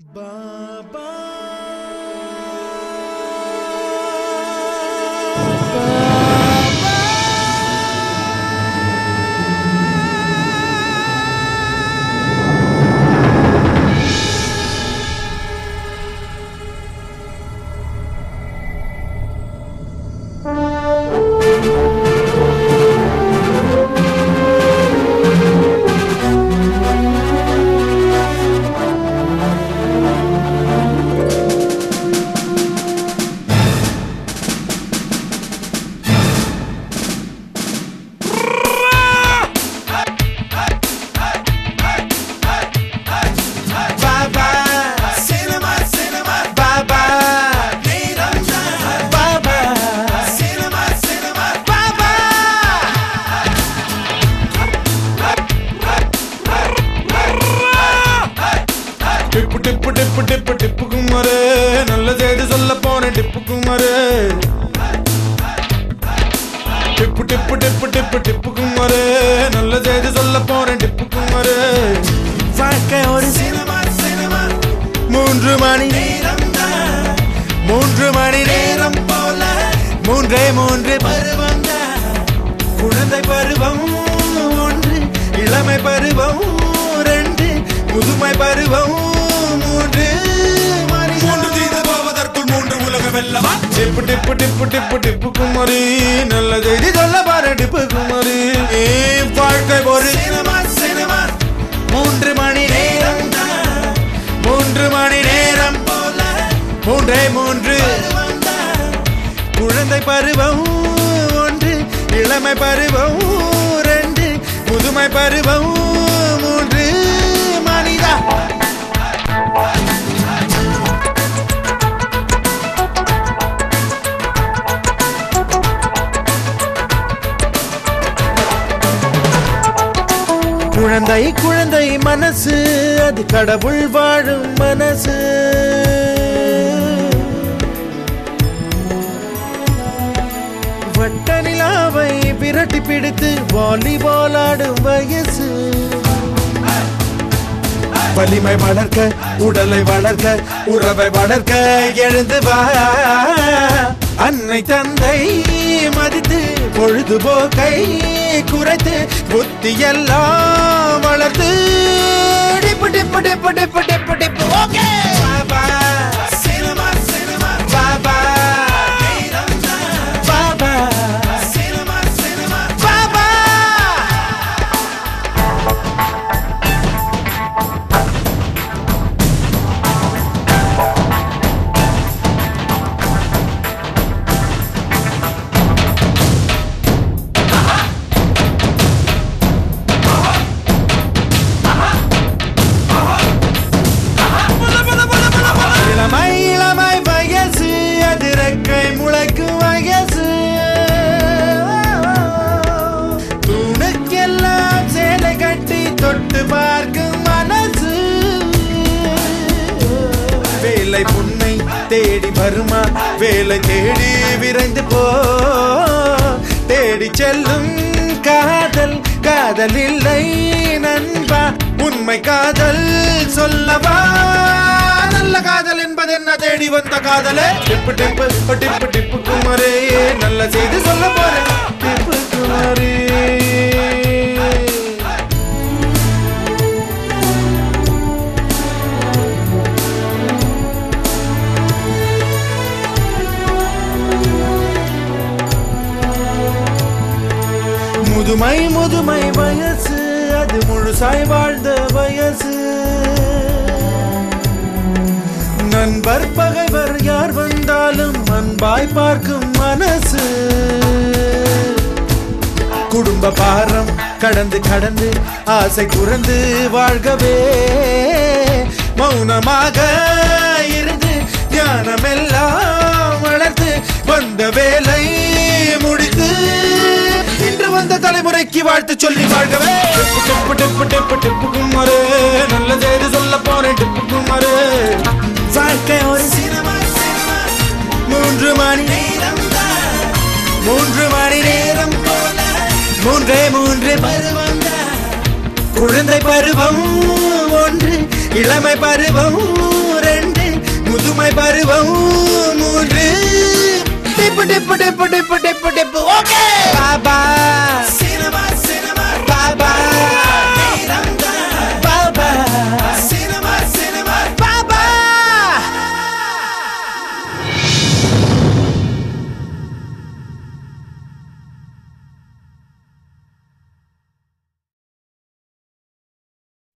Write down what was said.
Baba Baba cinema cinema Baba Baba cinema cinema Baba டிப்பு டிப்பு டிப்பு டிப்பு டிப்பு குமாரு நல்ல செய்தி சொல்ல போனேன் டிப்பு குமாரு டிப்பு டிப்பு டிப்பு டிப்பு டிப்பு குமாரு நல்ல செய்தி சொல்ல போறேன் டிப்பு குமாரு வாழ்க்கை ஒரு சினிமா சினிமா மூன்று மணி நேரம் மூன்று மணி நேரம் போல மூன்றே மூன்று பருவம் குழந்தை பருவம் ஒன்று இளமை பருவம் ரெண்டு முதுமை பருவம் மூன்று மூன்று தீது போவதற்குள் மூன்று உலக வெல்லவா டிப்பு டிப்பு டிப்பு டிப்பு டிப்பு குமரி நல்ல செய்தி சொல்ல பாரு டிப்பு குமரி ஏ, வாழ்க்கை ஒரு சினிமா சினிமா மூன்று மணி நேரம் மூன்று மணி நேரம் போல மூன்றே மூன்று குழந்தை பருவம் ஒன்று இளமை பருவம் ரெண்டு முதுமை பருவம் மூன்று மனிதா குழந்தை குழந்தை மனசு அது கடவுள் வாழும் மனசு வட்ட நிலாவை விரட்டி பிடித்து வாலிபால் ஆடும் வயசு வலிமை வளர்க்க உடலை வளர்க்க உறவை வளர்க்க எழுந்து வா அன்னை தந்தை மதித்து பொழுதுபோக்கை குறைத்து புத்தி எல்லாம் வளர்த்து டிப்பு டிப்பு டிப்பு டிப்பு டிப்பு டிப்பு okay Baba cinema cinema Baba Baba cinema cinema Baba இளமை இளமை வயசு அது ரெக்கை முளைக்கும் வயசு துணுக்கெல்லாம் சேலை கட்டி தொட்டு பார்க்கும் மனசு வேலை புன்னை தேடி வருமா வேலை தேடி விரைந்து போ தேடி செல்லும் காதல் காதல் இல்லை நண்பா உண்மை காதல் சொல்லவா நல்ல காதல் என்பது என்ன தேடி வந்த காதலே டிப்பு டிப்பு டிப்பு டிப்பு குமரே நல்ல செய்தி சொல்ல போறேன் டிப்பு குமரே முதுமை முதுமை வயசு அது முழுசாய் வாழ்ந்த வயசு நண்பர் பகைவர் யார் வந்தாலும் அன்பாய் பார்க்கும் மனசு குடும்ப பாரம் கடந்து கடந்து ஆசை குறந்து வாழ்கவே மௌனமாக இருந்து ஞானமெல்லாம் வளர்த்து வந்த வேலை முடித்து இன்று வந்த தலைமுறைக்கு வாழ்த்து சொல்லி வாழ்கவே டிப்பு டிப்பு டிப்பு டிப்பு டிப்பு குமாரு நல்ல செய்தி சொல்ல போறேன் டிப்பு குமாரு வாழ்க்கை ஒரு சினிமா சினிமா மூன்று மணி நேரம் மூன்று மணி நேரம் போல மூன்றே மூன்று பருவம் குழந்தை பருவம் ஒன்று இளமை பருவம் முதுமை பருவம் மூன்று டிப்பு டிப்பு டிப்பு டிப்பு டிப்பு